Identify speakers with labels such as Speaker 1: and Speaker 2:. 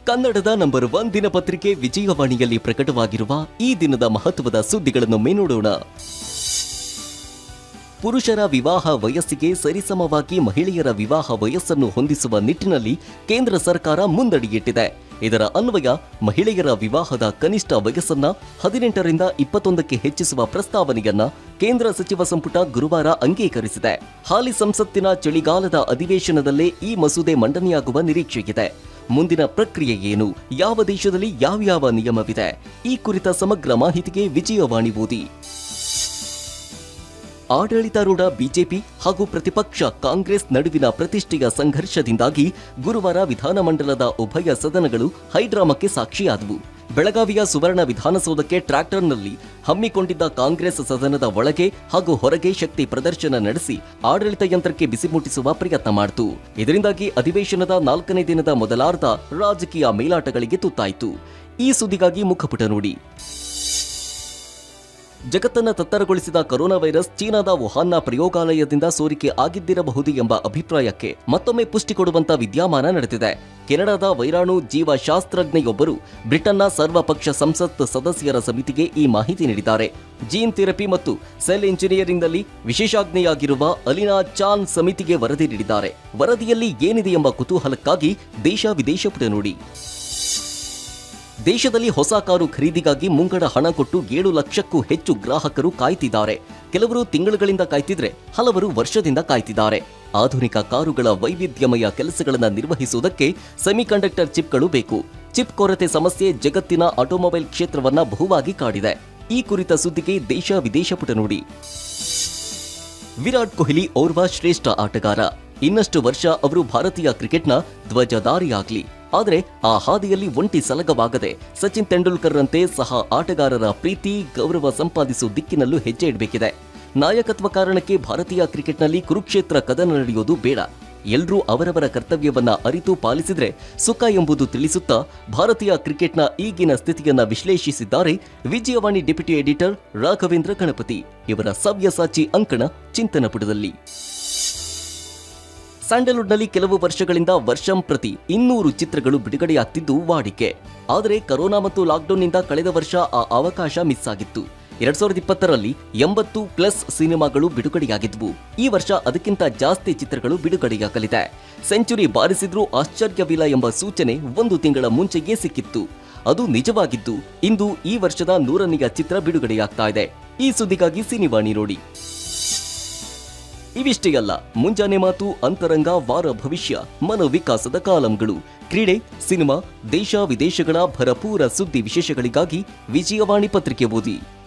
Speaker 1: ಕನ್ನಡದ number one ದಿನಪತ್ರಿಕೆ ವಿಜಯವಾಣಿಯಲ್ಲಿ ಪ್ರಕಟವಾಗಿರುವ ಈ ದಿನದ ಮಹತ್ವದ ಸುದ್ದಿಗಳನ್ನು ನೋಡೋಣ ಪುರುಷರ ವಿವಾಹ ವಯಸ್ಸಿಗೆ ಸರಿಸಮವಾಗಿ ಮಹಿಳೆಯರ ವಿವಾಹ ವಯಸ್ಸನ್ನು ಹೊಂದಿಸುವ ನಿಟ್ಟಿನಲ್ಲಿ ಕೇಂದ್ರ ಸರ್ಕಾರ ಮುಂದಡಿಯಿಟ್ಟಿದೆ ಇದರ ಅನ್ವಯ ಮಹಿಳೆಯರ ವಿವಾಹದ ಕನಿಷ್ಠ ವಯಸ್ಸನ್ನ ಹದಿನೆಂಟರಿಂದ ಇಪ್ಪತ್ತೊಂದಕ್ಕೆ ಹೆಚ್ಚಿಸುವ ಪ್ರಸ್ತಾವನೆಯನ್ನ ಕೇಂದ್ರ ಸಚಿವ ಸಂಪುಟ ಗುರುವಾರ ಅಂಗೀಕರಿಸಿದೆ ಹಾಲಿ ಸಂಸತ್ತಿನ ಚಳಿಗಾಲದ ಅಧಿವೇಶನದಲ್ಲೇ ಈ ಮಸೂದೆ ಮಂಡನೆಯಾಗುವ ನಿರೀಕ್ಷೆಯಿದೆ ಮುಂದಿನ ಪ್ರಕ್ರಿಯೆ ಏನು ಯಾವ ದೇಶದಲ್ಲಿ ಯಾವ್ಯಾವ ನಿಯಮವಿದೆ ಈ ಕುರಿತ ಸಮಗ್ರ ಮಾಹಿತಿಗೆ ವಿಜಯವಾಣಿ ಓದಿ ಆಡಳಿತಾರೂಢ ಬಿಜೆಪಿ ಹಾಗೂ ಪ್ರತಿಪಕ್ಷ ಕಾಂಗ್ರೆಸ್ ನಡುವಿನ ಪ್ರತಿಷ್ಠೆಯ ಸಂಘರ್ಷದಿಂದಾಗಿ ಗುರುವಾರ ವಿಧಾನಮಂಡಲದ ಉಭಯ ಸದನಗಳು ಹೈಡ್ರಾಮಕ್ಕೆ ಸಾಕ್ಷಿಯಾದವು ಬೆಳಗಾವಿಯ ಸುವರ್ಣ ವಿಧಾನಸೌಧಕ್ಕೆ ಟ್ರ್ಯಾಕ್ಟರ್ನಲ್ಲಿ ಹಮ್ಮಿಕೊಂಡಿದ್ದ ಕಾಂಗ್ರೆಸ್ ಸದನದ ಒಳಗೆ ಹಾಗೂ ಹೊರಗೆ ಶಕ್ತಿ ಪ್ರದರ್ಶನ ನಡೆಸಿ ಆಡಳಿತ ಯಂತ್ರಕ್ಕೆ ಬಿಸಿ ಮುಟ್ಟಿಸುವ ಪ್ರಯತ್ನ ಮಾಡಿತು ಇದರಿಂದಾಗಿ ಅಧಿವೇಶನದ ನಾಲ್ಕನೇ ದಿನದ ಮೊದಲಾರ್ಧ ರಾಜಕೀಯ ಮೇಲಾಟಗಳಿಗೆ ತುತ್ತಾಯಿತು ಈ ಸುದ್ದಿಗಾಗಿ ಮುಖಪುಟ ನೋಡಿ ಜಗತ್ತನ್ನ ತತ್ತರಗೊಳಿಸಿದ ಕೊರೋನಾ ವೈರಸ್ ಚೀನಾದ ವುಹಾನ್ನ ಪ್ರಯೋಗಾಲಯದಿಂದ ಸೋರಿಕೆ ಆಗಿದ್ದಿರಬಹುದು ಎಂಬ ಅಭಿಪ್ರಾಯಕ್ಕೆ ಮತ್ತೊಮ್ಮೆ ಪುಷ್ಟಿ ಕೊಡುವಂತ ವಿದ್ಯಮಾನ ನಡೆದಿದೆ ಕೆನಡಾದ ವೈರಾಣು ಜೀವಶಾಸ್ತ್ರಜ್ಞೆಯೊಬ್ಬರು ಬ್ರಿಟನ್ನ ಸರ್ವಪಕ್ಷ ಸಂಸತ್ ಸದಸ್ಯರ ಸಮಿತಿಗೆ ಈ ಮಾಹಿತಿ ನೀಡಿದ್ದಾರೆ ಜೀನ್ ಥೆರಪಿ ಮತ್ತು ಸೆಲ್ ಇಂಜಿನಿಯರಿಂಗ್ನಲ್ಲಿ ವಿಶೇಷಾಜ್ಞೆಯಾಗಿರುವ ಅಲಿನಾ ಚಾನ್ ಸಮಿತಿಗೆ ವರದಿ ನೀಡಿದ್ದಾರೆ ವರದಿಯಲ್ಲಿ ಏನಿದೆ ಎಂಬ ಕುತೂಹಲಕ್ಕಾಗಿ ದೇಶ ವಿದೇಶ ಪುಟ ನೋಡಿ ದೇಶದಲ್ಲಿ ಹೊಸ ಕಾರು ಖರೀದಿಗಾಗಿ ಮುಂಗಡ ಹಣ ಕೊಟ್ಟು ಏಳು ಲಕ್ಷಕ್ಕೂ ಹೆಚ್ಚು ಗ್ರಾಹಕರು ಕಾಯ್ತಿದ್ದಾರೆ ಕೆಲವರು ತಿಂಗಳುಗಳಿಂದ ಕಾಯ್ತಿದ್ರೆ ಹಲವರು ವರ್ಷದಿಂದ ಕಾಯ್ತಿದ್ದಾರೆ ಆಧುನಿಕ ಕಾರುಗಳ ವೈವಿಧ್ಯಮಯ ಕೆಲಸಗಳನ್ನು ನಿರ್ವಹಿಸುವುದಕ್ಕೆ ಸೆಮಿಕಂಡಕ್ಟರ್ ಚಿಪ್ಗಳು ಬೇಕು ಚಿಪ್ ಕೊರತೆ ಸಮಸ್ಯೆ ಜಗತ್ತಿನ ಆಟೋಮೊಬೈಲ್ ಕ್ಷೇತ್ರವನ್ನ ಬಹುವಾಗಿ ಕಾಡಿದೆ ಈ ಕುರಿತ ಸುದ್ದಿಗೆ ದೇಶ ವಿದೇಶ ಪುಟ ನೋಡಿ ವಿರಾಟ್ ಕೊಹ್ಲಿ ಓರ್ವ ಶ್ರೇಷ್ಠ ಆಟಗಾರ ಇನ್ನಷ್ಟು ವರ್ಷ ಅವರು ಭಾರತೀಯ ಕ್ರಿಕೆಟ್ನ ಧ್ವಜಧಾರಿಯಾಗ್ಲಿ ಆದರೆ ಆ ಹಾದಿಯಲ್ಲಿ ಒಂಟಿ ಸಲಗವಾಗದೆ ಸಚಿನ್ ತೆಂಡೂಲ್ಕರ್ರಂತೆ ಸಹ ಆಟಗಾರರ ಪ್ರೀತಿ ಗೌರವ ಸಂಪಾದಿಸುವ ದಿಕ್ಕಿನಲ್ಲೂ ಹೆಜ್ಜೆ ಇಡಬೇಕಿದೆ ನಾಯಕತ್ವ ಕಾರಣಕ್ಕೆ ಭಾರತೀಯ ಕ್ರಿಕೆಟ್ನಲ್ಲಿ ಕುರುಕ್ಷೇತ್ರ ಕದನ ನಡೆಯೋದು ಬೇಡ ಎಲ್ರೂ ಅವರವರ ಕರ್ತವ್ಯವನ್ನ ಅರಿತು ಪಾಲಿಸಿದ್ರೆ ಸುಖ ಎಂಬುದು ತಿಳಿಸುತ್ತಾ ಭಾರತೀಯ ಕ್ರಿಕೆಟ್ನ ಈಗಿನ ಸ್ಥಿತಿಯನ್ನ ವಿಶ್ಲೇಷಿಸಿದ್ದಾರೆ ವಿಜಯವಾಣಿ ಡೆಪ್ಯೂಟಿ ಎಡಿಟರ್ ರಾಘವೇಂದ್ರ ಗಣಪತಿ ಇವರ ಸವ್ಯಸಾಚಿ ಅಂಕಣ ಚಿಂತನ ಪುಟದಲ್ಲಿ ಸ್ಯಾಂಡಲ್ವುಡ್ನಲ್ಲಿ ಕೆಲವು ವರ್ಷಗಳಿಂದ ವರ್ಷಂ ಪ್ರತಿ ಇನ್ನೂರು ಚಿತ್ರಗಳು ಬಿಡುಗಡೆಯಾಗ್ತಿದ್ದು ವಾಡಿಕೆ ಆದರೆ ಕರೋನಾ ಮತ್ತು ಲಾಕ್ಡೌನ್ನಿಂದ ಕಳೆದ ವರ್ಷ ಆ ಅವಕಾಶ ಮಿಸ್ ಆಗಿತ್ತು ಎರಡ್ ಸಾವಿರದ ಇಪ್ಪತ್ತರಲ್ಲಿ ಎಂಬತ್ತು ಪ್ಲಸ್ ಸಿನಿಮಾಗಳು ಬಿಡುಗಡೆಯಾಗಿದ್ವು ಈ ವರ್ಷ ಅದಕ್ಕಿಂತ ಜಾಸ್ತಿ ಚಿತ್ರಗಳು ಬಿಡುಗಡೆಯಾಗಲಿದೆ ಸೆಂಚುರಿ ಬಾರಿಸಿದ್ರೂ ಆಶ್ಚರ್ಯವಿಲ್ಲ ಎಂಬ ಸೂಚನೆ ಒಂದು ತಿಂಗಳ ಮುಂಚೆಯೇ ಸಿಕ್ಕಿತ್ತು ಅದು ನಿಜವಾಗಿದ್ದು ಇಂದು ಈ ವರ್ಷದ ನೂರನೆಯ ಚಿತ್ರ ಬಿಡುಗಡೆಯಾಗ್ತಾ ಇದೆ ಈ ಸುದ್ದಿಗಾಗಿ ಸಿನಿವಾಣಿ ನೋಡಿ ಇವಿಷ್ಟೇ ಅಲ್ಲ ಮುಂಜಾನೆ ಮಾತು ಅಂತರಂಗ ವಾರ ಭವಿಷ್ಯ ಮನೋವಿಕಾಸದ ಕಾಲಂಗಳು ಕ್ರೀಡೆ ಸಿನಿಮಾ ದೇಶ ವಿದೇಶಗಳ ಭರಪೂರ ಸುದ್ದಿ ವಿಶೇಷಗಳಿಗಾಗಿ ವಿಜಯವಾಣಿ ಪತ್ರಿಕೆ ಓದಿ